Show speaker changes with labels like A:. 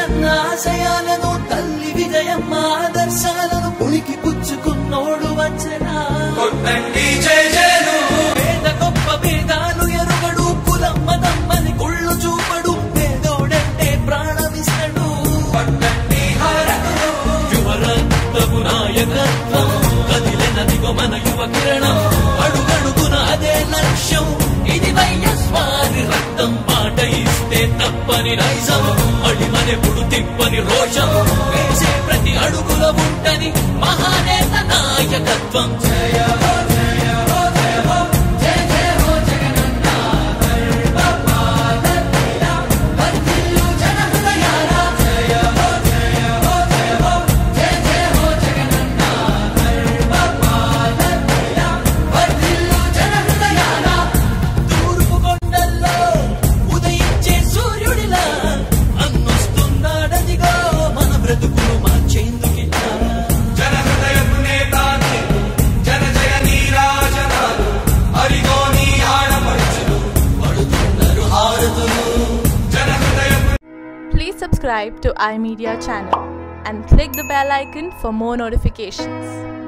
A: జగనన్న ఆశయాలను తల్లి విజయమ్మ ఆదర్శాలను పులికి పుచ్చుకున్నోడు వచ్చనా
B: కొట్టండి జై జయలు
A: పేద గొప్ప భేదాలు ఎరుగడు కులం మతమ్మని కుళ్ళు చూపడు పేదోడంటే ప్రాణమిస్తడు
B: కొట్టండి హారతులు
A: యువరక్తపు నాయకత్వం కదిలినదిగో మన యువ కిరణం అడుగడుగున అదే లక్ష్యం ఇది వైఎస్వారి రక్తం పాట ఇస్తే తప్పని నైజం అడిమనెప్పుడు తిప్పని రోషం వేసే ప్రతి అడుగుల ఉంటని మహానేత నాయకత్వం జయ హో జయ హో జయ హో జయ జయ హో జగనన్న సర్వపాలకుల వర్ధిల్లు జనహృదయాల జయ హో జయ హో జయ హో జయ జయ హో జగనన్న సర్వపాలకుల వర్ధిల్లు జనహృదయాల తూర్పు కొండల్లో ఉదయించే సూర్యుడిలా అన్నొస్తున్నాడదిగో మన బ్రతుకులు మార్చేందుకిలా
B: జన హృదయపు నేతాన్ని జన జయ నీరాజనాలు అరిగో నీ ఆడపడుచులు
A: పడుతున్నారు హారతులు
B: జన హృదయపు
C: Please subscribe to iMedia channel and click the bell icon for more notifications.